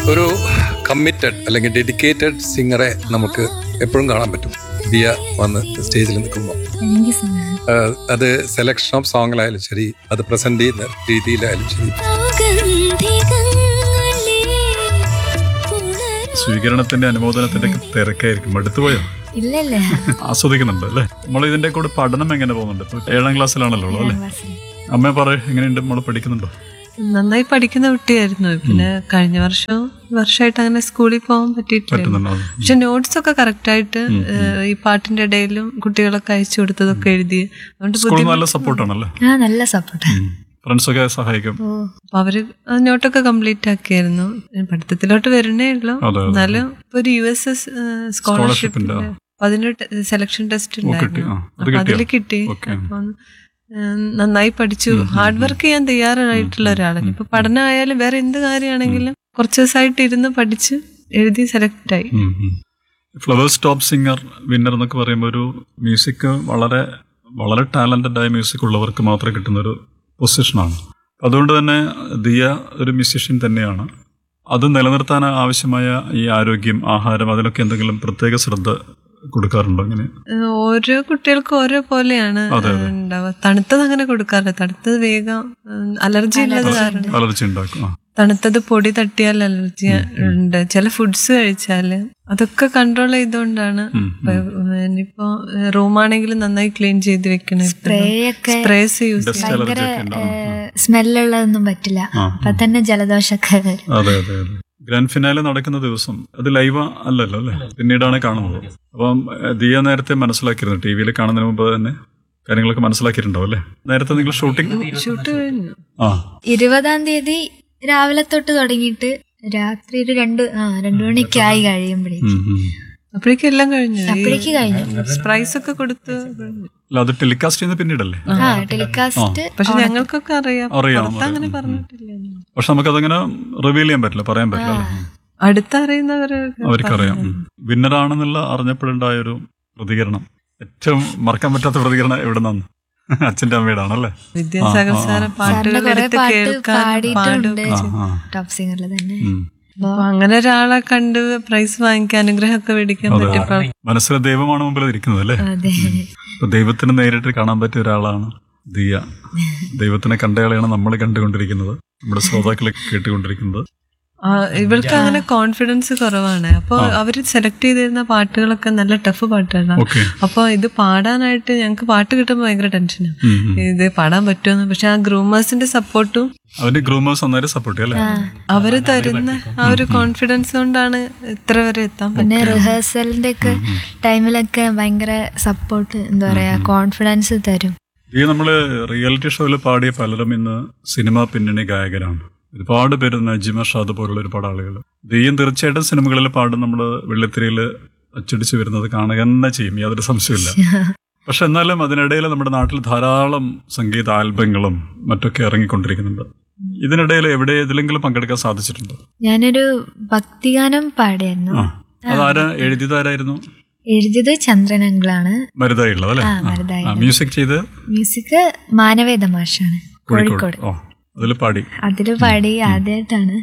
ഒരു കമ്മിറ്റഡ് അല്ലെങ്കിൽ ഡെഡിക്കേറ്റഡ് സിംഗറെ നമുക്ക് എപ്പോഴും കാണാൻ പറ്റും ദിയ വന്ന് സ്റ്റേജിൽ നിൽക്കുമ്പോൾ താങ്ക് യു സോ മച്ച് അത് സെലക്ഷൻ ഓഫ് സോങ്ങിലായാലും ശരി അത് പ്രസന്റ് ചെയ്യുന്ന രീതിയിലായാലും ശരി സ്വീകരണത്തിന്റെ അനുമോദനത്തിന്റെ ഒക്കെ തിരക്കായിരിക്കും അടുത്തുപോയോ ഇല്ല ഇല്ല ആസ്വദിക്കുന്നുണ്ട് അല്ലേ നമ്മൾ ഇതിന്റെ കൂടെ പഠനം എങ്ങനെ പോകുന്നുണ്ട് ഇപ്പൊ ഏഴാം ക്ലാസ്സിലാണല്ലോ ഉള്ളത് അല്ലേ അമ്മ പറ എങ്ങനെയുണ്ട് നമ്മൾ പഠിക്കുന്നുണ്ടോ നന്നായി പഠിക്കുന്ന കുട്ടിയായിരുന്നു പിന്നെ കഴിഞ്ഞ വർഷവും വർഷമായിട്ട് അങ്ങനെ സ്കൂളിൽ പോകാൻ പറ്റിയിട്ടില്ല പറ്റുന്നുണ്ടോ പക്ഷെ നോട്ട്സ് ഒക്കെ കറക്റ്റ് ആയിട്ട് ഏഹ്, ഈ പാട്ടിന്റെ ഇടയിലും കുട്ടികളൊക്കെ അയച്ചു കൊടുത്തതൊക്കെ എഴുതി അതുകൊണ്ട് സ്കൂളിൽ നല്ല സപ്പോർട്ടാണല്ലേ ആ നല്ല സപ്പോർട്ടാ ഫ്രണ്ട്സൊക്കെ സഹായിക്കും അപ്പൊ അവര് ആ നോട്ടൊക്കെ കംപ്ലീറ്റ് ആക്കിയായിരുന്നു പഠിത്തത്തിലോട്ട് വരണേ ഉള്ളൂ അതെ, അതെ. എന്നാലും ഇപ്പൊ ഒരു യു എസ് എസ് സ്കോളർഷിപ്പിന്റെ Scholarship അപ്പൊ അതിന് സെലക്ഷൻ ടെസ്റ്റ് കിട്ടി. ഉണ്ടായിരുന്നു ആ, അത് അപ്പൊ അതിൽ കിട്ടിയോ? കിട്ടി ഓക്കെ. അപ്പൊ ഏഹ്, നന്നായി പഠിച്ചു ഹാർഡ് വർക്ക് ചെയ്യാൻ തയ്യാറായിട്ടുള്ള ഒരാളാണ് ഇപ്പൊ പഠനമായാലും വേറെ എന്ത് കാര്യമാണെങ്കിലും കുറച്ച് ദിവസമായിട്ട് ഇരുന്ന് പഠിച്ച് എഴുതി സെലക്ട് ആയി ഫ്ലവേഴ്സ് ടോപ്പ് സിംഗർ വിന്നർ എന്നൊക്കെ പറയുമ്പോൾ ഒരു മ്യൂസിക് വളരെ വളരെ ടാലന്റഡ് ആയ മ്യൂസിക് ഉള്ളവർക്ക് മാത്രം കിട്ടുന്ന ഒരു പൊസിഷനാണ് അതുകൊണ്ട് തന്നെ ദിയ ഒരു മ്യൂസിഷ്യൻ തന്നെയാണ് അത് നിലനിർത്താൻ ആവശ്യമായ ഈ ആരോഗ്യം ആഹാരം അതിലൊക്കെ എന്തെങ്കിലും പ്രത്യേക ശ്രദ്ധ കൊടുക്കാറുണ്ടോ അങ്ങനെ ഏഹ്, ഓരോ കുട്ടികൾക്കും ഓരോ പോലെയാണ് അതെ, അതെ. ഉണ്ടാവുക തണുത്തത് അങ്ങനെ കൊടുക്കാറില്ല തണുത്തത് വേഗം അലർജി ഉള്ളത് കാരണം അലർജി ഉണ്ടാക്കും ആ തണുത്തത് പൊടി തട്ടിയാൽ അലർജി ഉണ്ട് ചില ഫുഡ്സ് കഴിച്ചാല് അതൊക്കെ കൺട്രോൾ ചെയ്തുകൊണ്ടാണ് ഉം, ഉം. ഇനിയിപ്പോ റൂമാണെങ്കിലും നന്നായി ക്ലീൻ ചെയ്ത് വെക്കണം സ്പ്രേ ഒക്കെ സ്പ്രേസ് യൂസ് ഡസ്റ്റ് ഭയങ്കര അലർജി ഒക്കെ ഉണ്ടാവും സ്മെല്ലുള്ളതൊന്നും പറ്റില്ല ആ, അപ്പൊ തന്നെ ജലദോഷമൊക്കെ വരും അതെ അതെ അതെ ഗ്രാൻഡ് ഫിനാലെ നടക്കുന്ന ദിവസം അത് ലൈവ് അല്ലല്ലോ അല്ലേ പിന്നീടാണ് കാണുന്നത് അപ്പം ഏഹ്, ദിയ നേരത്തെ മനസ്സിലാക്കിയിരുന്നു ടി വിയിൽ കാണുന്നതിന് മുമ്പ് തന്നെ കാര്യങ്ങളൊക്കെ മനസ്സിലാക്കിയിട്ടുണ്ടാവും അല്ലേ നേരത്തെ നിങ്ങൾ ഷൂട്ടിംഗ് ഷൂട്ട് കഴിഞ്ഞു ആ ഇരുപതാം തീയതി രാവിലെ തൊട്ട് തുടങ്ങിയിട്ട് രാത്രി ഒരു രണ്ട് ആ രണ്ടു മണിക്ക് ആയി കഴിയുമ്പോഴേക്കും ഉം, ഉം. അപ്പോഴേക്കും എല്ലാം കഴിഞ്ഞു അപ്പോഴേക്ക് കഴിഞ്ഞു പ്രൈസ് ഒക്കെ കൊടുത്ത് കഴിഞ്ഞു. അല്ല അത് ടെലികാസ്റ്റ് ചെയ്യുന്ന പിന്നീടല്ലേ ആ ടെലികാസ്റ്റ് പക്ഷെ ഞങ്ങൾക്കൊക്കെ അറിയാം അറിയാം, പുറത്ത് അങ്ങനെ അറിയാം. പറഞ്ഞിട്ടില്ല പക്ഷെ നമുക്കതങ്ങനെ റിവീൽ ചെയ്യാൻ പറ്റില്ല പറയാൻ പറ്റില്ല അല്ലേ ഉം. അടുത്തറിയുന്നവര് അവർക്കറിയാം വിന്നറാണെന്നുള്ള അറിഞ്ഞപ്പോഴുണ്ടായ ഒരു പ്രതികരണം ഏറ്റവും മറക്കാൻ പറ്റാത്ത പ്രതികരണം എവിടെ നിന്നാണ് അച്ഛന്റെ അമ്മയുടെ ആണല്ലേ വിദ്യാസാഗർ ആ, ആ, സാറെ ആ. സാറിന്റെ പാട്ടുകൾ കുറെ എടുത്ത് പാട്ട് കേൾക്കാൻ പാടും പാടിയിട്ടുണ്ട് ആ, ആ. ടോപ്പ് സിംഗറിൽ തന്നെ ഉം. അപ്പൊ അങ്ങനെ ഒരാളെ കണ്ട് പ്രൈസ് വാങ്ങിക്കാൻ അനുഗ്രഹമൊക്കെ മേടിക്കാൻ അതെ. പറ്റിയപ്പോ മനസ്സിലെ ദൈവമാണ് മുമ്പിൽ ഇരിക്കുന്നത് അല്ലേ അതെ അപ്പൊ ദൈവത്തിന് നേരിട്ട് കാണാൻ പറ്റിയ ഒരാളാണ് ദിയ ദൈവത്തിനെ കണ്ടയാളെയാണ് നമ്മൾ കണ്ടുകൊണ്ടിരിക്കുന്നത് നമ്മുടെ ശ്രോതാക്കളെ കേട്ടുകൊണ്ടിരിക്കുന്നത് ആ, ഇവൾക്ക് അങ്ങനെ കോൺഫിഡൻസ് കുറവാണ് അപ്പൊ അവര് സെലക്ട് ചെയ്തിരുന്ന പാട്ടുകളൊക്കെ നല്ല ടഫ് പാട്ടുകളാണ് ഓക്കെ അപ്പൊ ഇത് പാടാനായിട്ട് ഞങ്ങൾക്ക് പാട്ട് കിട്ടുമ്പോൾ ഭയങ്കര ടെൻഷനാണ് ഇത് പാടാൻ പറ്റുമെന്ന് പക്ഷെ ആ ഗ്രൂമേഴ്സിന്റെ സപ്പോർട്ടും അവന്റെ ഗ്രൂമേഴ്സ് നന്നായി സപ്പോർട്ട് ചെയ്യും അല്ലേ അവര് തരുന്ന ആ ഒരു കോൺഫിഡൻസ് കൊണ്ടാണ് ഇത്ര വരെ എത്താൻ പിന്നെ പറ്റുന്നത് റിഹേഴ്സലിന്റെ ഒക്കെ ടൈമിലൊക്കെ ഭയങ്കര സപ്പോർട്ട് എന്താ പറയാ കോൺഫിഡൻസ് തരും ഈ നമ്മള് റിയാലിറ്റി ഷോയിൽ പാടിയ പലരും ഇന്ന് സിനിമാ പിന്നണി ഗായകരാണ് ഒരുപാട് പേര് നജിമ ഷാദ് പോലുള്ള ഒരുപാട് ആളുകൾ ദെയ്യം തീർച്ചയായിട്ടും സിനിമകളിൽ പാടും നമ്മൾ വെള്ളിത്തിരയിൽ അച്ചടിച്ച് വരുന്നത് കാണുക തന്നെ ചെയ്യും യാതൊരു സംശയമില്ല പക്ഷെ എന്നാലും അതിനിടയിൽ നമ്മുടെ നാട്ടിൽ ധാരാളം സംഗീത ആൽബങ്ങളും മറ്റൊക്കെ ഇറങ്ങിക്കൊണ്ടിരിക്കുന്നുണ്ട് ഇതിനിടയിൽ എവിടെ ഏതിലെങ്കിലും പങ്കെടുക്കാൻ സാധിച്ചിട്ടുണ്ടോ ഞാനൊരു ഭക്തിഗാനം പാടിയായിരുന്നു ആ അതാരാ എഴുതിയതാരായിരുന്നു എഴുതിയത് ചന്ദ്രനങ്കിളാണ് മരുതായുള്ളത് അല്ലേ ആ മരുതായി മ്യൂസിക് ചെയ്ത് മ്യൂസിക് മാനവേദ മാഷാണ് കോഴിക്കോട് കോഴിക്കോട് ഓ അതിൽ പാടി അതില് പാടി ആദ്യമായിട്ടാണ്